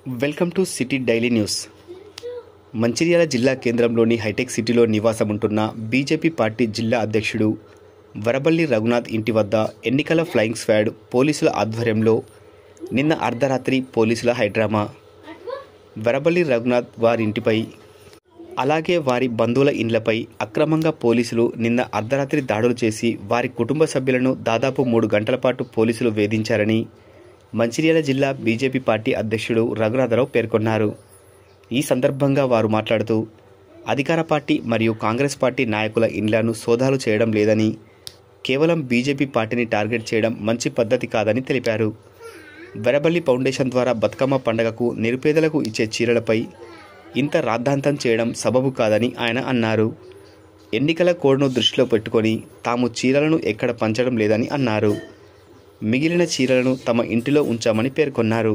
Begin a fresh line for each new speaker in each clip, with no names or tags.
Welcome to city daily news Mancherial జిల్లా కేంద్రంలోని hitech సిటీలో నివాసముంటున్న బీజేపీ పార్టీ జిల్లా అధ్యక్షుడు వరబల్లి రఘునాథ్ ఇంటి వద్ద ఎన్నికల ఫ్లయింగ్ స్క్వాడ్ పోలీసుల ఆధ్వర్యంలో నిన్న అర్ధరాత్రి పోలీసుల హైడ్రామా వరబల్లి రఘునాథ్ వారి ఇంటిపై అలాగే వారి బంధువుల ఇండ్లపై అక్రమంగా పోలీసులు నిన్న అర్ధరాత్రి దాడులు చేసి వారి కుటుంబ సభ్యులను దాదాపు మూడు గంటల పాటు పోలీసులు వేధించారని మంచిర్యాల జిల్లా బీజేపీ పార్టీ అధ్యక్షుడు రఘునాథరావు పేర్కొన్నారు ఈ సందర్భంగా వారు మాట్లాడుతూ అధికార పార్టీ మరియు కాంగ్రెస్ పార్టీ నాయకుల ఇండ్లను సోదాలు చేయడం లేదని కేవలం బీజేపీ పార్టీని టార్గెట్ చేయడం మంచి పద్ధతి కాదని తెలిపారు వెరబల్లి ఫౌండేషన్ ద్వారా బతుకమ్మ పండగకు నిరుపేదలకు ఇచ్చే చీరలపై ఇంత రాద్ధాంతం చేయడం సబబు కాదని ఆయన అన్నారు ఎన్నికల కోడ్ను దృష్టిలో పెట్టుకొని తాము చీరలను ఎక్కడ పంచడం లేదని అన్నారు మిగిలిన చీరలను తమ ఇంటిలో ఉంచామని పేర్కొన్నారు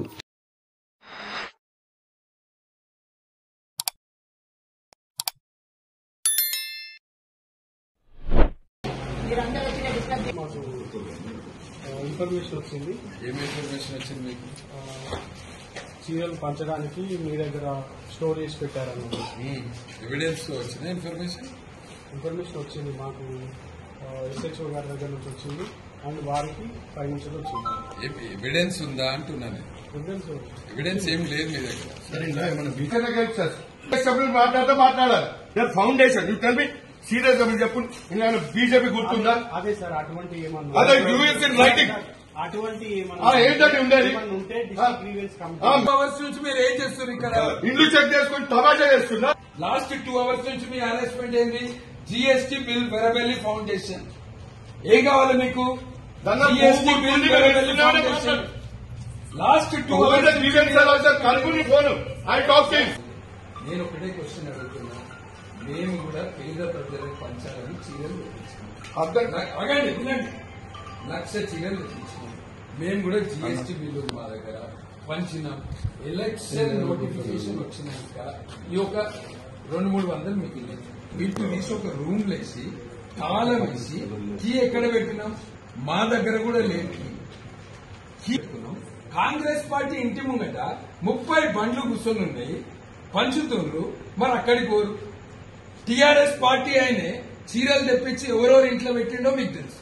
మాకు ఆ, ఇన్ఫర్మేషన్ వచ్చింది
ఏం ఇన్ఫర్మేషన్ వచ్చింది మీకు
ఆ, చీరలు పంచడానికి మీ దగ్గర స్టోర్ చేసి పెట్టారన్నమాట
ఎవిడెన్స్ వచ్చిన ఇన్ఫర్మేషన్
ఇన్ఫర్మేషన్ వచ్చింది మాకు ఎస్హెచ్ఓ గారి దగ్గర నుంచి వచ్చింది అండ్ వారికి పై నుంచి వచ్చింది
ఎవిడెన్స్ ఉందా అంటున్నాను
ఎవిడెన్స్
ఎవిడెన్స్ ఏం లేదు మీ దగ్గర
సభ్యులు మాట్లాడితే మాట్లాడాలి నేను foundation you tell me serious గా మీరు చెప్పు నేను బీజేపీ గుర్తుందా
అదే సార్ అటువంటి ఏమన్నా
అదే యూఎస్ ఇన్ రైటింగ్
అటువంటి
ఆ, ఏంటంటే ఉండేది?
ఏమన్నా ఉంటే
ఆ.
డిస్ట్రిక్ట్ గ్రీవెన్స్
ఆ,
కమిటీ
అవర్స్ నుంచి మీరు ఏం చేస్తారు ఇక్కడ
ఇండ్లు చెక్ చేసుకుని తమాషా చేస్తున్నా
లాస్ట్ టూ అవర్స్ నుంచి మీ అరెస్ట్మెంట్ ఏంది జిఎస్టీ బిల్ వెరబెల్లి ఫౌండేషన్ ఏం కావాలి మీకు
దానిలో
జిఎస్టీ
మూడు
బిల్
మంది
వెరబెల్లి
వేస్తున్నారని
ఫౌండేషన్ లాస్ట్ టూ
ఒకవేళ గ్రీవెన్స్
అవర్స్
కనుక్కుని ఫోన్ ఐ టాక్
నేను ఒకటే క్వశ్చన్ అడుగుతున్నా మేము కూడా పేద ప్రజలకు పంచాలని చీరలు తెప్పించుకున్నాం
అర్థం
నాకు- ఆగండి వినండి లక్ష చీరలు తెప్పించినాం మేము కూడా జిఎస్టీ బిల్లు మా దగ్గర పంచినాం ఎలక్షన్ నోటిఫికేషన్ వచ్చినాక ఈ ఒక రెండు మూడు వందలు మిగిలినాయి వీటిని తీసి ఒక రూమ్ లేసి తాళం వేసి కీ ఎక్కడ పెట్టినాం మా దగ్గర కూడా లేదు key. కీ పెట్టుకున్నాం కాంగ్రెస్ పార్టీ ఇంటి ముంగట ముప్పై బండ్లు కూర్చొని ఉన్నాయి పంచుతుండ్రు మరి అక్కడికి పోరు టీఆర్ఎస్ పార్టీ ఆయనే చీరలు తెప్పించి ఎవరెవరు ఇంట్లో పెట్టిండో మీకు తెలుసు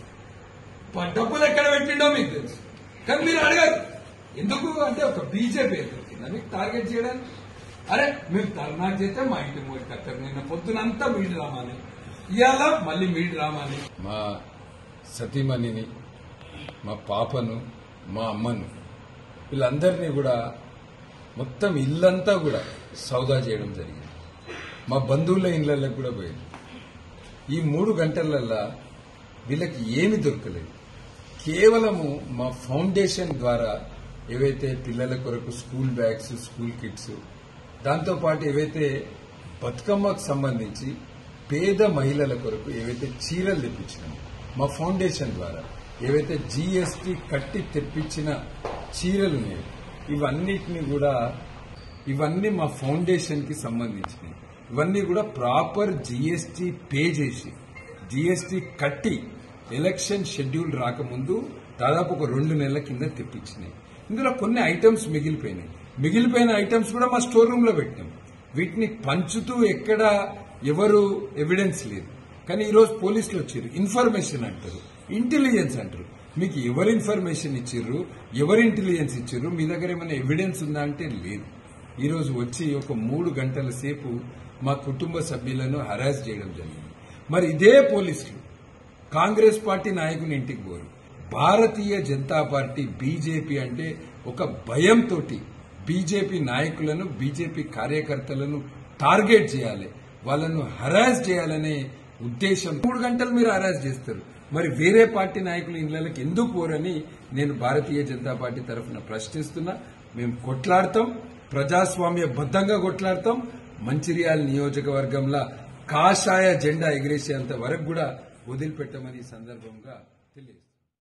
ప- డబ్బులు ఎక్కడ పెట్టిండో మీకు తెలుసు కానీ మీరు అడగదు ఎందుకు అంటే ఒక బీజేపీ దొరికిందా మీకు టార్గెట్ చేయడానికి అరే మీరు ధర్నా చేస్తే మా ఇంటి మూడు కట్టారు నిన్న పొద్దునంతా మీడి రామాని ఇవాళ మళ్ళీ మీడి రామాని మా సతీమణిని మా పాపను మా అమ్మను వీళ్ళందరినీ కూడా మొత్తం ఇల్లంతా కూడా సౌదా చేయడం జరిగింది మా బంధువుల ఇళ్లకు కూడా పోయింది ఈ మూడు గంటలల్లా వీళ్ళకి ఏమి దొరకలేదు కేవలము మా ఫౌండేషన్ ద్వారా ఏవైతే పిల్లల కొరకు స్కూల్ బ్యాగ్స్ స్కూల్ కిట్స్ దాంతోపాటు ఏవైతే బతుకమ్మకు సంబంధించి పేద మహిళల కొరకు ఏవైతే చీరలు తెప్పించినామో మా ఫౌండేషన్ ద్వారా ఏవైతే జీఎస్టీ కట్టి తెప్పించిన చీరలు ఉన్నాయో ఇవన్నిటిని కూడా ఇవన్నీ మా ఫౌండేషన్ కి సంబంధించినవి ఇవన్నీ కూడా ప్రాపర్ జీఎస్టీ పే చేసి జీఎస్టీ కట్టి ఎలక్షన్ షెడ్యూల్ రాకముందు దాదాపు ఒక రెండు నెలల కింద తెప్పించినాయి ఇందులో కొన్ని ఐటమ్స్ మిగిలిపోయినాయి మిగిలిపోయిన ఐటమ్స్ కూడా మా స్టోర్ రూమ్ లో పెట్టినాం వీటిని పంచుతూ ఎక్కడ ఎవరు ఎవిడెన్స్ లేదు కానీ ఈ రోజు పోలీసులు వచ్చారు ఇన్ఫర్మేషన్ అంటారు ఇంటెలిజెన్స్ అంటారు మీకు ఎవరు ఇన్ఫర్మేషన్ ఇచ్చిర్రు ఎవరు ఇంటెలిజెన్స్ ఇచ్చిర్రు మీ దగ్గర ఏమైనా ఎవిడెన్స్ ఉందా అంటే లేదు ఈ రోజు వచ్చి ఒక మూడు గంటల సేపు మా కుటుంబ సభ్యులను హరాస్ చేయడం జరిగింది మరి ఇదే పోలీసులు కాంగ్రెస్ పార్టీ నాయకుని ఇంటికి పోరు భారతీయ జనతా పార్టీ బీజేపీ అంటే ఒక భయంతో బీజేపీ నాయకులను బీజేపీ కార్యకర్తలను టార్గెట్ చేయాలి వాళ్ళను హరాస్ చేయాలనే ఉద్దేశం మూడు గంటలు మీరు హరాస్ చేస్తారు మరి వేరే పార్టీ నాయకుల ఇళ్లకి ఎందుకు పోరని నేను భారతీయ జనతా పార్టీ తరఫున ప్రశ్నిస్తున్నా మేము కొట్లాడతాం ప్రజాస్వామ్య బద్దంగా కొట్లాడతాం మంచిర్యాల నియోజకవర్గంలో కాషాయ జెండా ఎగిరేసేంత వరకు కూడా వదిలిపెట్టమని ఈ సందర్భంగా తెలియజేస్తాం